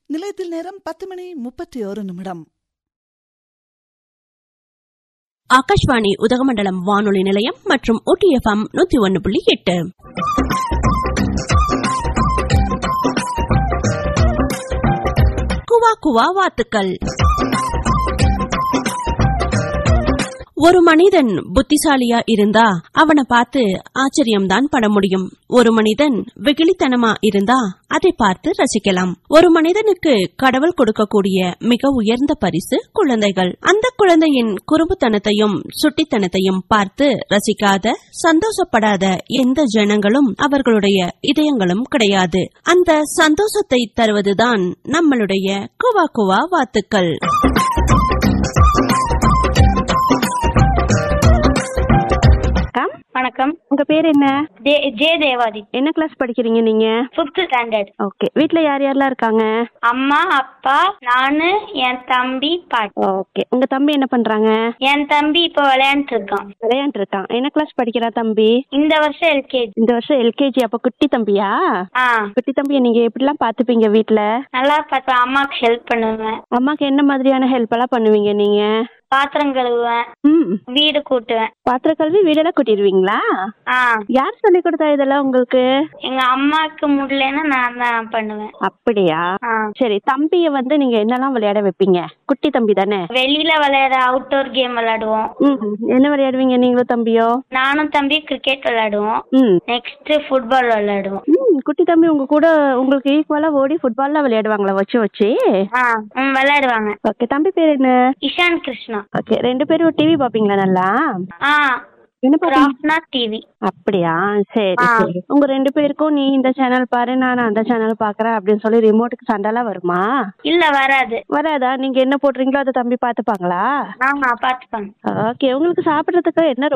நிலையத்தில் நேரம் பத்து மணி முப்பத்தி ஒரு நிமிடம் ஆகாஷ்வாணி உதகமண்டலம் வானொலி நிலையம் மற்றும் ஒடிஎஃப்எம் நூத்தி ஒன்னு புள்ளி எட்டு குவா குவா வாத்துக்கள் ஒரு மனிதன் புத்திசாலியா இருந்தா அவனை பார்த்து ஆச்சரியம்தான் பட முடியும் ஒரு மனிதன் வெகுளித்தனமா இருந்தா அதை பார்த்து ரசிக்கலாம் ஒரு மனிதனுக்கு கடவுள் கொடுக்கக்கூடிய மிக உயர்ந்த பரிசு குழந்தைகள் அந்த குழந்தையின் குறும்புத்தனத்தையும் சுட்டித்தனத்தையும் பார்த்து ரசிக்காத சந்தோஷப்படாத எந்த ஜனங்களும் அவர்களுடைய இதயங்களும் கிடையாது அந்த சந்தோஷத்தை தருவதுதான் நம்மளுடைய குவா குவா வாத்துக்கள் வணக்கம் வணக்கம் உங்க பேர் என்ன தே- ஜே தேவாதி என்ன கிளாஸ் படிக்கிறீங்க நீங்க ஃபிஃப்த் ஸ்டாண்டர்ட் ஓகே வீட்ல யார் யாரெல்லாம் இருக்காங்க அம்மா அப்பா நானு என் தம்பி பாட்டி ஓகே உங்க தம்பி என்ன பண்றாங்க என் தம்பி இப்போ விளையாண்டுட்டு இருக்கான் விளையாண்டு இருக்கான் என்ன கிளாஸ் படிக்கிறா தம்பி இந்த வருஷம் எல்கேஜி இந்த வருஷம் எல்கேஜி அப்ப குட்டி தம்பியா ஆ குட்டி தம்பியை நீங்க எப்படிலாம் பாத்துப்பீங்க வீட்ல நல்லா பார்ப்பேன் அம்மாக்கு ஹெல்ப் பண்ணுவேன் அம்மாக்கு என்ன மாதிரியான ஹெல்ப் எல்லாம் பண்ணுவீங்க நீங்க பாத்திரம் கழுவுவேன் ம் வீடு கூட்டுவேன் பாத்திர கல்வி வீடெல்லாம் கூட்டிடுவீங்களா ஆ யார் சொல்லி கொடுத்தா இதெல்லாம் உங்களுக்கு எங்க அம்மாக்கு முடியலன்னா நான் தான் பண்ணுவேன் அப்படியா ஆ சரி தம்பிய வந்து நீங்க என்னெல்லாம் விளையாட வைப்பீங்க குட்டி தம்பி தானே வெளியில விளையாட அவுட்டோர் கேம் விளையாடுவோம் ம் என்ன விளையாடுவீங்க நீங்களும் தம்பியோ நானும் தம்பி கிரிக்கெட் விளையாடுவோம் ம் நெக்ஸ்ட் ஃபுட்பால் விளையாடுவோம் ம் குட்டி தம்பி உங்க கூட உங்களுக்கு ஈக்குவலா ஓடி ஃபுட்பால்லாம் விளையாடுவாங்களா வச்சு வச்சு ஆ ம் விளையாடுவாங்க ஓகே தம்பி பேர் என்ன இஷான் கிருஷ்ணா ஓகே ரெண்டு பேரும் டிவி பாப்பீங்களா நல்லா ஆ என்ன பாப்பீங்க ராஃப்னா டிவி அப்படியா சரி ஆ. சரி உங்க ரெண்டு பேருக்கும் நீ இந்த சேனல் பாரு நான் அந்த சேனல் பாக்குறேன் அப்படின்னு சொல்லி ரிமோட்டுக்கு சண்டைலாம் வருமா இல்ல வராது வராதா நீங்க என்ன போடுறீங்களோ அதை தம்பி பாத்துப்பாங்களா ஆமா பாத்துப்பாங்க ஓகே உங்களுக்கு சாப்பிடுறதுக்கு என்ன